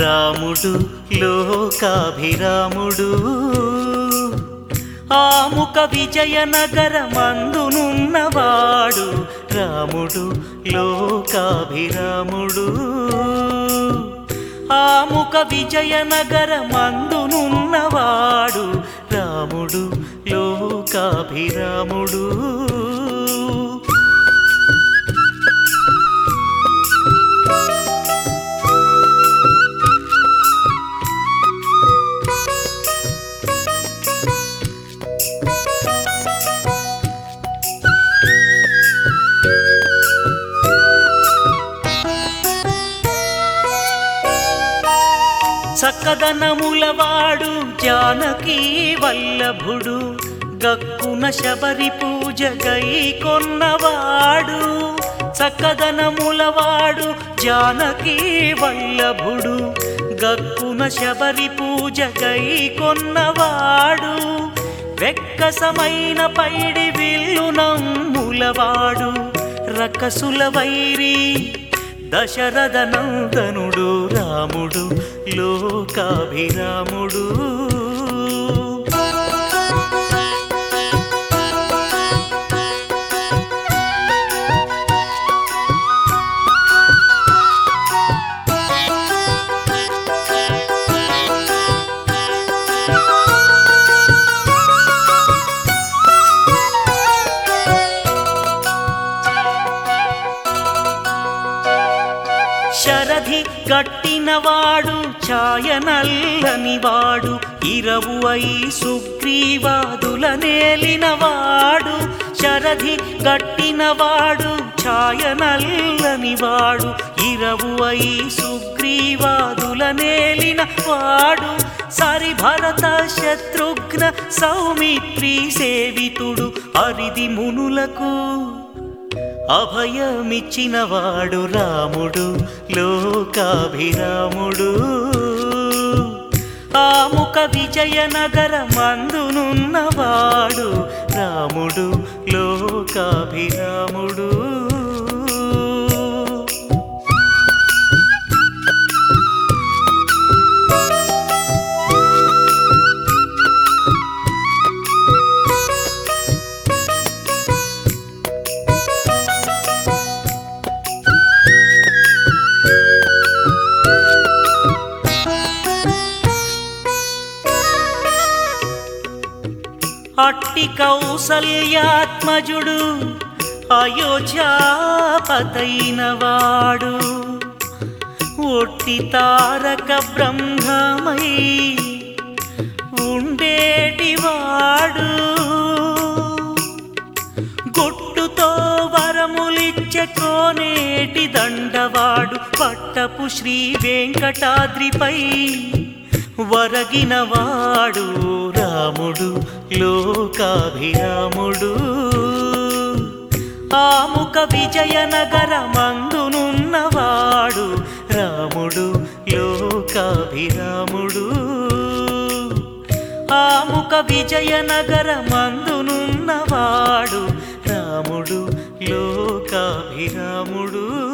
రాముడు లోకాభిరాముడు ఆముక విజయనగర మందునున్నవాడు రాముడు లోకాభిరాముడు ఆముక విజయనగర మందునున్నవాడు రాముడు లోకాభిరాముడు చక్కదనములవాడు జానకీ వల్లభుడు గక్కున శబరి పూజ గై కొన్నవాడు చక్కదనములవాడు జానకీ వల్లభుడు గక్కున శబరి పూజ గై కొన్నవాడు వెక్కసమైన పైడి విల్లు నమ్ములవాడు రకసుల వైరి దశరథ నందనుడు రాముడు లోకాభిరాముడు శరధి గట్టినవాడు ఛాయనల్లని ఇరవు అయి సుగ్రీవాదుల నేలినవాడు శరధి గట్టినవాడు ఛాయనల్లని వాడు ఇరవు అయి సుగ్రీవాదుల నేలిన వాడు సరి భరత శత్రుఘ్న సౌమిత్రి సేవితుడు అరిది మునులకు అభయమిచ్చినవాడు రాముడు లోకాభిరాముడు ఆముక విజయనగర మందునున్నవాడు రాముడు లోకాభిరాముడు అట్టి కౌసల్యాత్మజుడు అయోధ్యాపతైన వాడు ఒట్టి తారక బ్రహ్మమై ఉండేటివాడు గుట్టుతో వరములిచ్చే కోనేటి దండవాడు పట్టపు శ్రీ వెంకటాద్రిపై వరగినవాడు రాముడు లోకాభిరాముడు ఆముక విజయనగర మందునున్నవాడు రాముడు లోకాభిరాముడు ఆముక విజయనగర మందునున్నవాడు రాముడు లోకాభిరాముడు